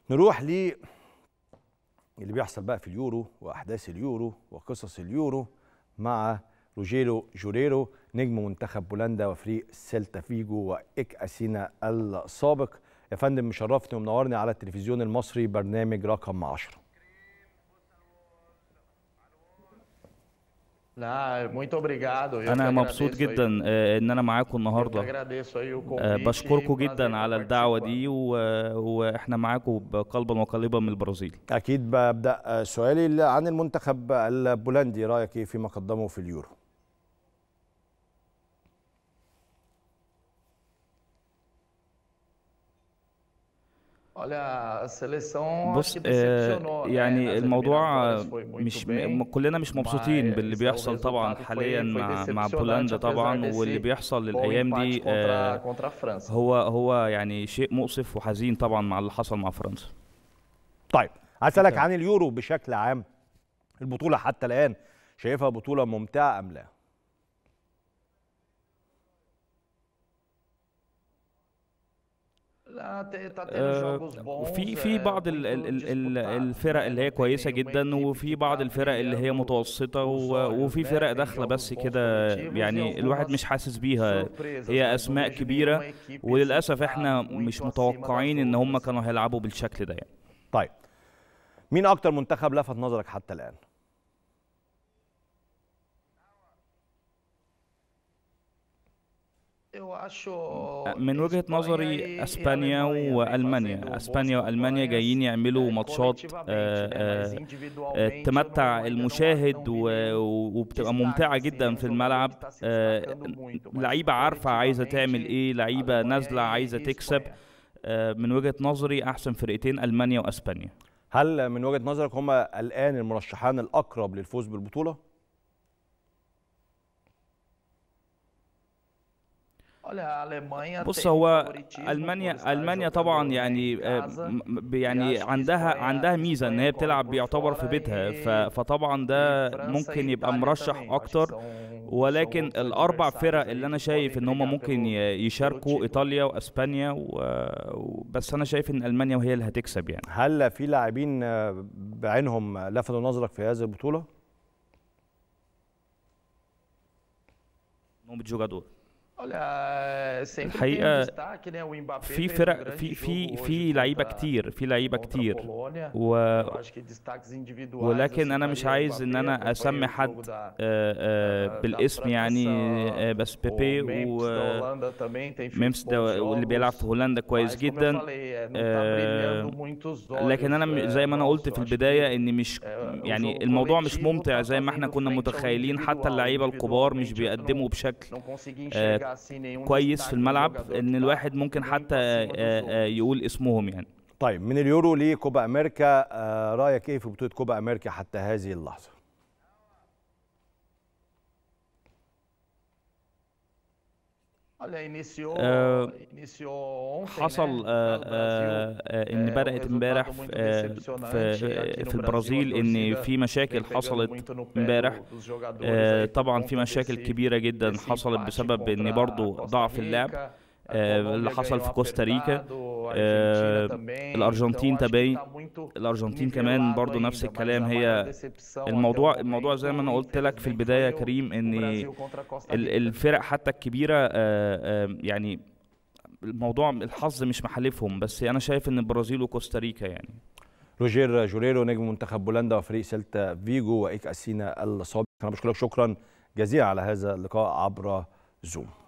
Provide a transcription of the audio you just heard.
نروح ل اللي بيحصل بقى في اليورو واحداث اليورو وقصص اليورو مع روجيرو جوريرو نجم منتخب بولندا وفريق سيلتا فيجو وايك اسينا السابق يا فندم مشرفني ومنورني على التلفزيون المصري برنامج رقم 10 لا muito obrigado. Eu انا que مبسوط agradeço aí. جدا آه، ان انا معاكم Eu que النهارده agradeço aí o آه، convite. بشكركم prazer جدا على em الدعوه participar. دي و... واحنا معاكم بقلبا وقالبا من البرازيل اكيد ببدا سؤالي عن المنتخب البولندي رايك ايه فيما قدمه في اليورو Olha, a seleção acho بص que آه، decepcionou. né, يعني nas الموضوع eliminatórias foi muito مش bem, م- كلنا مش مبسوطين mas باللي o بيحصل طبعا resultado foi- حاليا foi مع مع decepcionante بولندا apesar طبعا desse واللي بيحصل bom الايام empate دي contra, آه، contra a França. هو هو يعني شيء مؤسف وحزين طبعا مع اللي حصل مع فرنسا طيب عايز اسالك عن اليورو بشكل عام البطوله حتى الان شايفها بطوله ممتعه ام لا لا ت- tá tendo آه، jogos bons, في في é, بعض ال- muito ال- ال- ال- disputados, الفرق né? اللي هي Não tem كويسه nenhuma جدا equipe وفي que بعض tá الفرق اللي هي brilhando متوسطه os و- olhos, وفي né? فرق Tem داخله jogos بس bons كده coletivos e يعني الواحد algumas مش حاسس بيها surpresas, هي mas não اسماء vejo nenhuma كبيره equipe وللاسف assim, احنا tá مش muito acima das متوقعين ان هم outras. كانوا هيلعبوا بالشكل ده يعني طيب مين اكتر منتخب لفت نظرك حتى الان Eu acho من وجهة Espanha نظري e- e اسبانيا Alemanha vem والمانيا fazendo اسبانيا boas والمانيا campanhas, جايين يعملوا eh, ماتشات coletivamente, آه، né? آه، Mas individualmente آه، eu não- تمتع ainda não- المشاهد não vi و- nenhum و- وبتبقى destaque, ممتعة assim, جدا nenhum في jogador الملعب que tá se آه، destacando muito, mas لعيبة عارفة عايزة تعمل coletivamente, ايه لعيبة Alemanha نازلة e- عايزة e تكسب Espanha. آه، من وجهة نظري احسن فرقتين المانيا واسبانيا هل من وجهه نظرك هما الان المرشحان الاقرب للفوز بالبطوله Olha, a Alemanha بص tem um هو favoritismo por المانيا estar المانيا jogando, طبعا né, يعني em آه، casa. م- م- يعني acho que عندها Espanha- عندها ميزه ان Espanha هي corre بتلعب por بيعتبر fora في بيتها e- ف- فطبعا ده e França ممكن e يبقى Itália مرشح também. Eu acho que اكتر são- são ولكن outros الاربع adversários فرق aí اللي انا que شايف podem ان هم brigar ممكن pelo- ي- pelo يشاركوا título. ايطاليا واسبانيا و... و- بس انا شايف ان المانيا وهي اللي هتكسب يعني هل في لاعبين آه، بعينهم لفتوا نظرك في هذه البطوله نوم جوجادور Olha, sempre tem um الحقيقة destaque, né? O Mbappé في fez um فرق grande في jogo في hoje في لعيبه contra- كتير في لعيبه contra a كتير Polônia. و... Eu acho que destaques individuais, eu ولكن انا مش citaria o عايز ان Mbappé, انا acompanhei اسمي o حد jogo da- آه، آه، da بالاسم França, يعني آه، بس o بيبي Memphis da و Holanda também tem feito ميمس ده bons واللي بيلعب في jogos, هولندا كويس mas como eu جدا falei, é, não tá آه، brilhando muito os لكن انا olhos, م- é, زي ما انا قلت nossos. في Eu acho que البدايه ان مش é, o يعني jogo الموضوع مش coletivo ممتع tá زي ما احنا fazendo كنا frente ao متخيلين حتى individual. اللعيبه الكبار مش Individualmente eu بيقدموا não- بشكل não consegui آه، enxergar assim nenhum كويس destaque في de um الملعب jogador ان que tá الواحد ممكن muito حتى acima dos آه، آه، outros. يقول اسمهم يعني طيب من اليورو لكوبا امريكا آه، رايك ايه في بطوله كوبا امريكا حتى هذه اللحظه Olha, iniciou, آه، iniciou ontem, حصل né, آه، lá no Brasil. آه، آه، ان آه، بدات resultado امبارح muito في آه، decepcionante في aqui no في البرازيل Brasil, a ان torcida في مشاكل vem pegando حصلت muito no pé امبارح do- dos jogadores آه، aí por طبعا في conta مشاكل desse- كبيره جدا desse حصلت empate بسبب ان contra برضو Costa ضعف اللعب Rica. A آه، Colômbia اللي حصل ganhou في كوستاريكا apertado, a آه، Argentina também. الارجنتين Então, acho que تبين tá muito الارجنتين كمان nivelado برضو نفس ainda, mas الكلام a هي maior decepção até الموضوع o الموضوع زي ما انا momento, قلت لك في البدايه يا كريم ان o Brasil contra Costa ال- Rica. الفرق حتى الكبيره آه، آه، يعني الموضوع الحظ مش محالفهم بس انا شايف ان البرازيل وكوستاريكا يعني روجير جوريرو نجم منتخب بولندا وفريق سيلتا فيجو وايك اسينا السابق انا بشكرك شكرا جزيلا على هذا اللقاء عبر زوم